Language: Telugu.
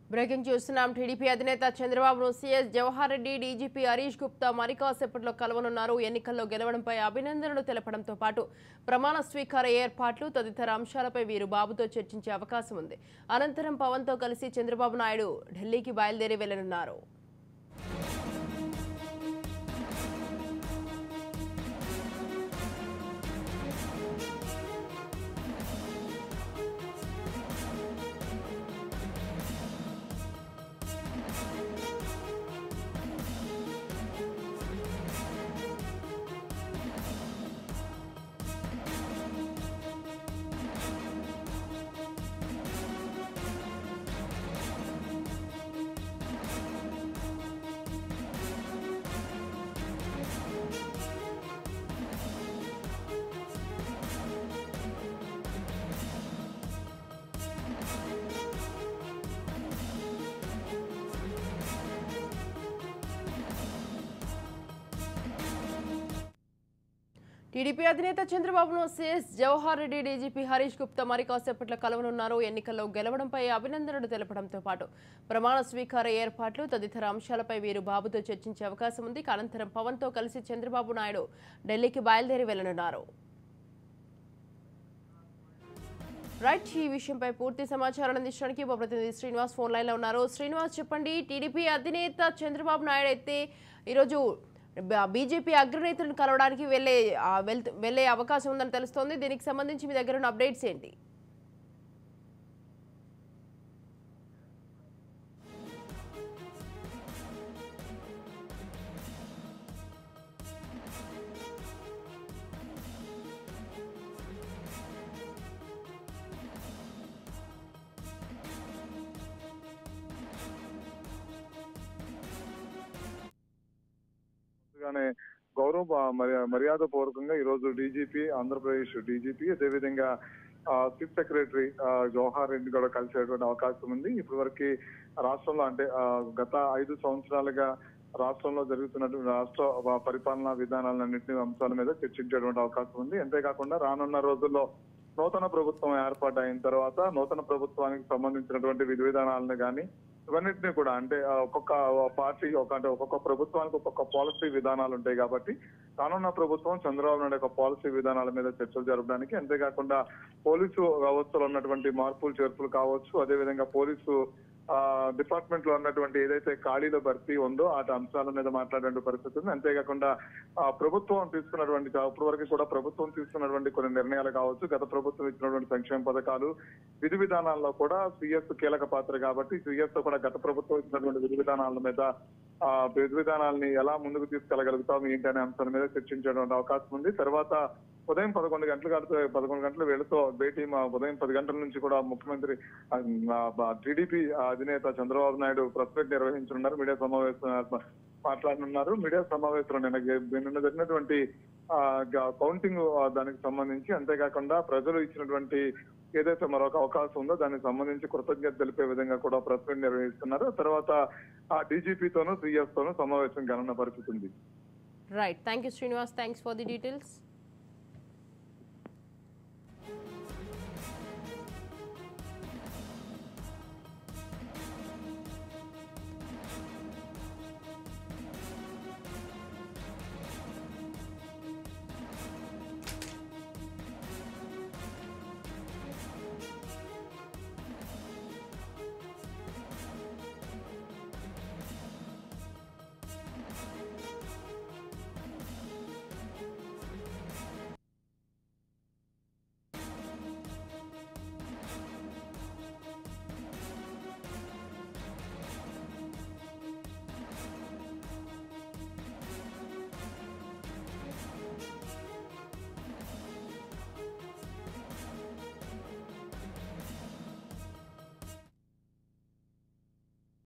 బ్రేకింగ్ చూస్తున్నాం టీడీపీ అధినేత చంద్రబాబును సీఎస్ జవహర్ రెడ్డి డీజీపీ హరీష్ గుప్తా మరి కాసేపట్లో కలవనున్నారు ఎన్నికల్లో గెలవడంపై అభినందనలు తెలపడంతో పాటు ప్రమాణ స్వీకార ఏర్పాట్లు తదితర అంశాలపై వీరు బాబుతో చర్చించే అవకాశం ఉంది అనంతరం పవన్తో కలిసి చంద్రబాబు నాయుడు ఢిల్లీకి బయలుదేరి వెళ్లనున్నారు టీడీపీ అధినేత చంద్రబాబును సీఎస్ జవహర్ రెడ్డి డీజీపీ హరీష్ గుప్తా మరి కాసేపట్లో కలవనున్నారు ఎన్నికల్లో గెలవడంపై అభినందనలు తెలపడంతో పాటు ప్రమాణ స్వీకార ఏర్పాట్లు తదితర అంశాలపై వీరు బాబుతో చర్చించే అవకాశం ఉంది ఇక అనంతరం పవన్తో కలిసి చంద్రబాబు నాయుడు ఢిల్లీకి బయలుదేరి వెళ్లనున్నారు రైట్ ఈ విషయంపై పూర్తి సమాచారం అందించడానికి మా ప్రతినిధి శ్రీనివాస్ ఫోన్ లైన్లో ఉన్నారు శ్రీనివాస్ చెప్పండి టీడీపీ అధినేత చంద్రబాబు నాయుడు అయితే ఈరోజు బ- బీజేపీ అగ్రనేతలను కలవడానికి వెళ్ళే ఆ, వెళ్తు- వెళ్ళే అవకాశం ఉందని తెలుస్తోంది దీనికి సంబంధించి మీ దగ్గర ఉన్న అప్డేట్స్ ఏంటి గానే గౌరవ మరి- మర్యాద పూర్వకంగా ఈ రోజు డీజీపీ ఆంధ్రప్రదేశ్ డీజీపీ అదేవిధంగా ఆ, చీఫ్ సెక్రటరీ ఆ, జవహర్ రెడ్డి కూడా కలిసేటువంటి అవకాశం ఉంది ఇప్పటి వరకు రాష్ట్రంలో అంటే ఆ, గత ఐదు సంవత్సరాలుగా రాష్ట్రంలో జరుగుతున్నటువంటి రాష్ట్ర ప- పరిపాలనా విధానాలన్నింటినీ అంశాల మీద చర్చించేటువంటి అవకాశం ఉంది అంతేకాకుండా రానున్న రోజుల్లో నూతన ప్రభుత్వం ఏర్పాటు అయిన తర్వాత నూతన ప్రభుత్వానికి సంబంధించినటువంటి విధి విధానాలను కానీ ఇవన్నింటినీ కూడా అంటే ఆ, ఒక్కొక్క పార్టీ ఒక అంటే ఒక్కొక్క ప్రభుత్వానికి ఒక్కొక్క పాలసీ విధానాలు ఉంటాయి కాబట్టి రానున్న ప్రభుత్వం చంద్రబాబు నాయుడు యొక్క పాలసీ విధానాల మీద చర్చలు జరపడానికి అంతేకాకుండా పోలీసు వ్యవస్థలో ఉన్నటువంటి మార్పులు చేర్పులు కావచ్చు అదేవిధంగా పోలీసు ఆ డిపార్ట్మెంట్ లో ఉన్నటువంటి ఏదైతే ఖాళీల భర్తీ ఉందో ఆ అంశాల మీద మాట్లాడే పరిస్థితి ఉంది అంతేకాకుండా ఆ ప్రభుత్వం తీసుకున్నటువంటి ఇప్పటి వరకు కూడా ప్రభుత్వం తీసుకున్నటువంటి కొన్ని నిర్ణయాలు కావచ్చు గత ప్రభుత్వం ఇచ్చినటువంటి సంక్షేమ పథకాలు విధి విధానాల్లో కూడా సిఎస్ కీలక పాత్ర కాబట్టి సిఎస్ తో కూడా గత ప్రభుత్వం ఇచ్చినటువంటి విధి విధానాల మీద ఆ విధి విధానాలని ఎలా ముందుకు తీసుకెళ్లగలుగుతాం ఏంటి అనే అంశాల మీద చర్చించేటువంటి అవకాశం ఉంది తర్వాత ఉదయం పదకొండు గంటలు గడుతూ పదకొండు గంటలు వెళుతూ భేటీ మా ఉదయం పది గంటల నుంచి కూడా ముఖ్యమంత్రి టీడీపీ అధినేత చంద్రబాబు నాయుడు ప్రెస్ మీట్ నిర్వహించనున్నారు మీడియా సమావేశం మాట్లాడనున్నారు మీడియా సమావేశంలో నిన్న గె- నిన్న జరిగినటువంటి ఆ, గ- కౌంటింగ్ ఆ, దానికి సంబంధించి అంతేకాకుండా ప్రజలు ఇచ్చినటువంటి ఏదైతే మరొక అవకాశం ఉందో దానికి సంబంధించి కృతజ్ఞత తెలిపే విధంగా కూడా ప్రెస్ మీట్ నిర్వహిస్తున్నారు తర్వాత ఆ డీజీపీతోనూ సీఎస్ తోనూ సమావేశం కానున్న పరిస్థితి ఉంది right thank you Srinivas thanks for the details